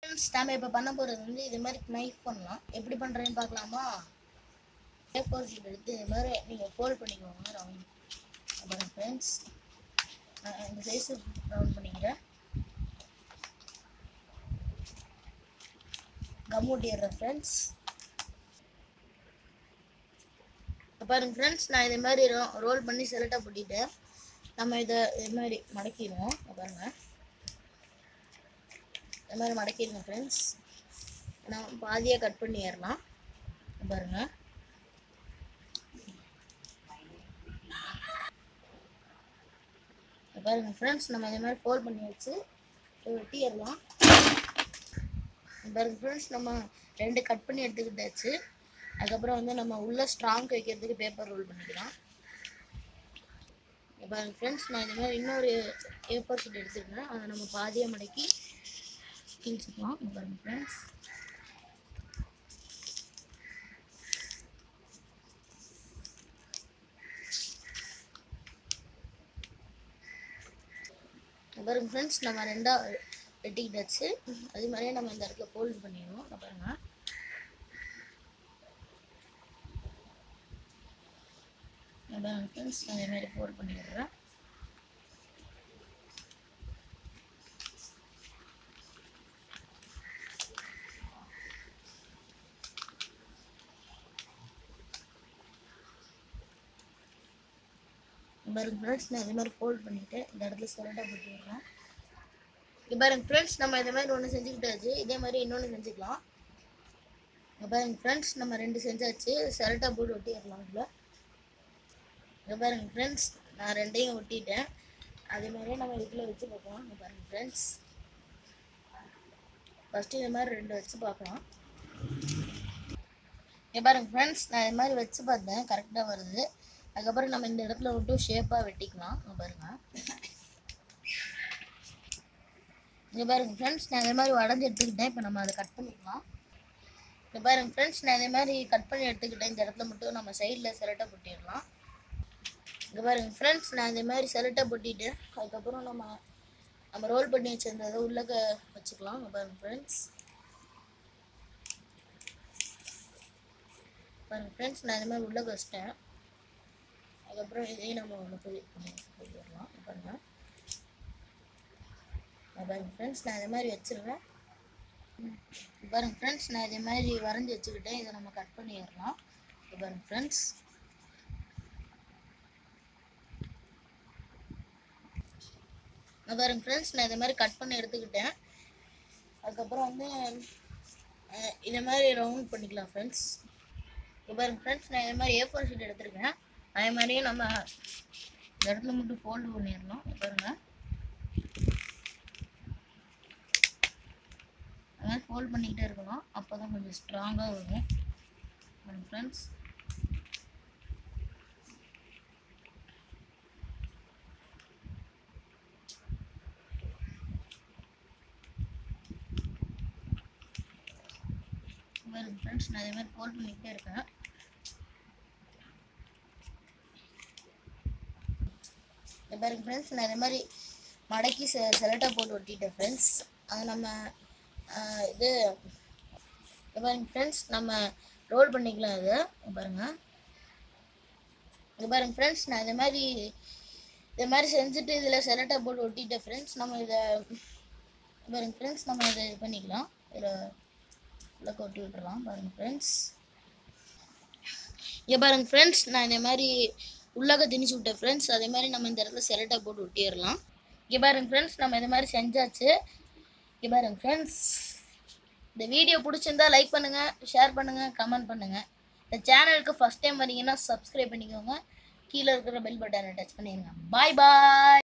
friends நாம இப்போ பண்ண போகிறது வந்து இது மாதிரி நைஃப் பண்ணலாம் எப்படி பண்ணுறேன்னு பார்க்கலாமா ஏ ஃபோர் ஷீட் எடுத்து இது மாதிரி நீங்கள் ஃபோல்ட் பண்ணிக்கோங்க ரவுண்ட் அப்புறம் ஃப்ரெண்ட்ஸ் இந்த சைஸு ரவுண்ட் பண்ணிக்கிறேன் கம் ஒட்டிடுறேன் ஃப்ரெண்ட்ஸ் பாருங்க ஃப்ரெண்ட்ஸ் நான் இது மாதிரி ரோல் பண்ணி செலட்டாக போட்டிட்டேன் நம்ம இதை இது மாதிரி மடக்கிடுவோம் இங்க பாருங்க இது மாதிரி மடக்கிடுங்க ஃப்ரெண்ட்ஸ் நம்ம பாதியாக கட் பண்ணிடலாம் இங்க பாருங்க இங்க பாருங்க ஃப்ரெண்ட்ஸ் நம்ம இதே மாதிரி ஃபோல்ட் பண்ணி வச்சு வெட்டிடலாம் இங்க பாருங்க ஃப்ரெண்ட்ஸ் நம்ம ரெண்டு கட் பண்ணி எடுத்துக்கிட்டாச்சு அதுக்கப்புறம் வந்து நம்ம உள்ள ஸ்ட்ராங் வைக்கிறதுக்கு பேப்பர் ரோல் பண்ணிக்கலாம் இங்க பாருங்க ஃப்ரெண்ட்ஸ் நான் இந்த மாதிரி இன்னொரு ஏ ஃபோர் ஷீட் எடுத்துருக்கேன் அதை நம்ம பாதியாக மடக்கி கிழிச்சுக்கலாம் இங்க பாருங்க ஃப்ரெண்ட்ஸ் இங்க பாருங்க ஃப்ரெண்ட்ஸ் நம்ம ரெண்டா வெட்டிக்கிட்டாச்சு அதே மாதிரியே நம்ம இந்த இடத்துல ஃபோல்ட் பண்ணிடுவோம் இங்க பாருங்க இங்க பாருங்க ஃப்ரெண்ட்ஸ் நான் இதே மாதிரி ஃபோல்ட் பண்ணிடுறேன் இங்க பாருங்க ஃப்ரெண்ட்ஸ் நான் இதே மாதிரி ஃபோல்ட் பண்ணிட்டு இந்த இடத்துல சொலட்டா போட்டு விடுறேன் இங்க பாருங்க ஃப்ரெண்ட்ஸ் நம்ம இதே மாதிரி ஒன்று செஞ்சுக்கிட்டாச்சு இதே மாதிரி இன்னொன்று செஞ்சுக்கலாம் இங்க பாருங்க ஃப்ரெண்ட்ஸ் நம்ம ரெண்டு செஞ்சாச்சு செலட்டா போட்டு ஒட்டிடலாம் இதில் இங்க பாருங்க ஃப்ரெண்ட்ஸ் நான் ரெண்டையும் ஒட்டிட்டேன் அதே மாதிரியே நம்ம இதில் வச்சு பார்க்கலாம் இங்க பாருங்க ஃப்ரெண்ட்ஸ் ஃபஸ்ட்டு இந்த மாதிரி ரெண்டு வச்சு பார்க்கலாம் இங்க பாருங்க ஃப்ரெண்ட்ஸ் நான் இது மாதிரி வச்சு பார்த்தேன் கரெக்டாக வருது அதுக்கப்புறம் நம்ம இந்த இடத்துல மட்டும் ஷேப்பாக வெட்டிக்கலாம் இங்க பாருங்க இங்க பாருங்க ஃப்ரெண்ட்ஸ் நான் இதே மாதிரி உடஞ்சி எடுத்துக்கிட்டேன் இப்போ நம்ம அதை கட் பண்ணிக்கலாம் இங்க பாருங்க ஃப்ரெண்ட்ஸ் நான் இதே மாதிரி கட் பண்ணி எடுத்துக்கிட்டேன் இந்த இடத்துல மட்டும் நம்ம சைடில் செலட்டை போட்டிடலாம் இங்க பாருங்க ஃப்ரெண்ட்ஸ் நான் இதே மாதிரி செலட்டை போட்டிட்டு அதுக்கப்புறம் நம்ம நம்ம ரோல் பண்ணி வச்சிருந்ததை உள்ளக்க வச்சுக்கலாம் இங்க பாருங்க ஃப்ரெண்ட்ஸ் பாருங்க ஃப்ரெண்ட்ஸ் நான் இந்த மாதிரி உள்ளக்க வச்சிட்டேன் அதுக்கப்புறம் இதையும் நம்ம ஒன்று போய் போயிடலாம் பாருங்க இங்க பாருங்க ஃப்ரெண்ட்ஸ் நான் இதே மாதிரி வச்சிருவேன் இங்க பாருங்க ஃப்ரெண்ட்ஸ் நான் இதே மாதிரி வரைஞ்சி வச்சுக்கிட்டேன் இதை நம்ம கட் பண்ணிடலாம் இங்க பாருங்க ஃப்ரெண்ட்ஸ் இங்க பாருங்க ஃப்ரெண்ட்ஸ் நான் இதே மாதிரி கட் பண்ணி எடுத்துக்கிட்டேன் அதுக்கப்புறம் வந்து அஹ், இதே மாதிரி ரவுண்ட் பண்ணிக்கலாம் ஃப்ரெண்ட்ஸ் இங்க பாருங்க ஃப்ரெண்ட்ஸ் நான் இதே மாதிரி ஏ ஃபோர் ஷீட் எடுத்திருக்கேன் அதே மாதிரியே நம்ம இந்த இடத்துல மட்டும் ஃபோல்டு பண்ணிடலாம் இங்க பாருங்க அது மாதிரி ஃபோல்ட் பண்ணிக்கிட்டே இருக்கணும் அப்போ தான் கொஞ்சம் ஸ்ட்ராங்காக வரும் ஃப்ரெண்ட்ஸ் பாருங்க ஃப்ரெண்ட்ஸ் நான் இதே மாதிரி ஃபோல்ட் பண்ணிக்கிட்டே இருக்கேன் இங்க பாருங்க ஃப்ரெண்ட்ஸ் நான் இதே மாதிரி மடக்கி செ செலட்டாக போட்டு ஒட்டிட்டேன் ஃப்ரெண்ட்ஸ் அது நம்ம ஆஹ், இது இங்க பாருங்க ஃப்ரெண்ட்ஸ் நம்ம ரோல் பண்ணிக்கலாம் இது இங்க பாருங்க இங்க பாருங்க ஃப்ரெண்ட்ஸ் நான் இதே மாதிரி இது மாதிரி செஞ்சுட்டு இதில் செலட்டாக போட்டு ஒட்டிட்டேன் ஃப்ரெண்ட்ஸ் நம்ம இதை இங்க பாருங்க ஃப்ரெண்ட்ஸ் நம்ம இதை இது பண்ணிக்கலாம் இதில் உள்ள கொட்டி விட்டுறலாம் பாருங்க ஃப்ரெண்ட்ஸ் இங்கே பாருங்க ஃப்ரெண்ட்ஸ் நான் இந்த மாதிரி உள்ளாக திணிச்சு விட்டேன் ஃப்ரெண்ட்ஸ் அதே மாதிரி நம்ம இந்த இடத்துல செலட்டை போட்டு ஒட்டிடலாம் இங்கே பாருங்க ஃப்ரெண்ட்ஸ் நம்ம இந்த மாதிரி செஞ்சாச்சு இங்கே பாருங்க ஃப்ரெண்ட்ஸ் இந்த வீடியோ பிடிச்சிருந்தா லைக் பண்ணுங்கள் ஷேர் பண்ணுங்கள் கமெண்ட் பண்ணுங்கள் இந்த சேனலுக்கு ஃபஸ்ட் டைம் வரீங்கன்னா சப்ஸ்கிரைப் பண்ணிக்கோங்க கீழே இருக்கிற பெல் பட்டனை டச் பண்ணிடுங்க பாய் பாய்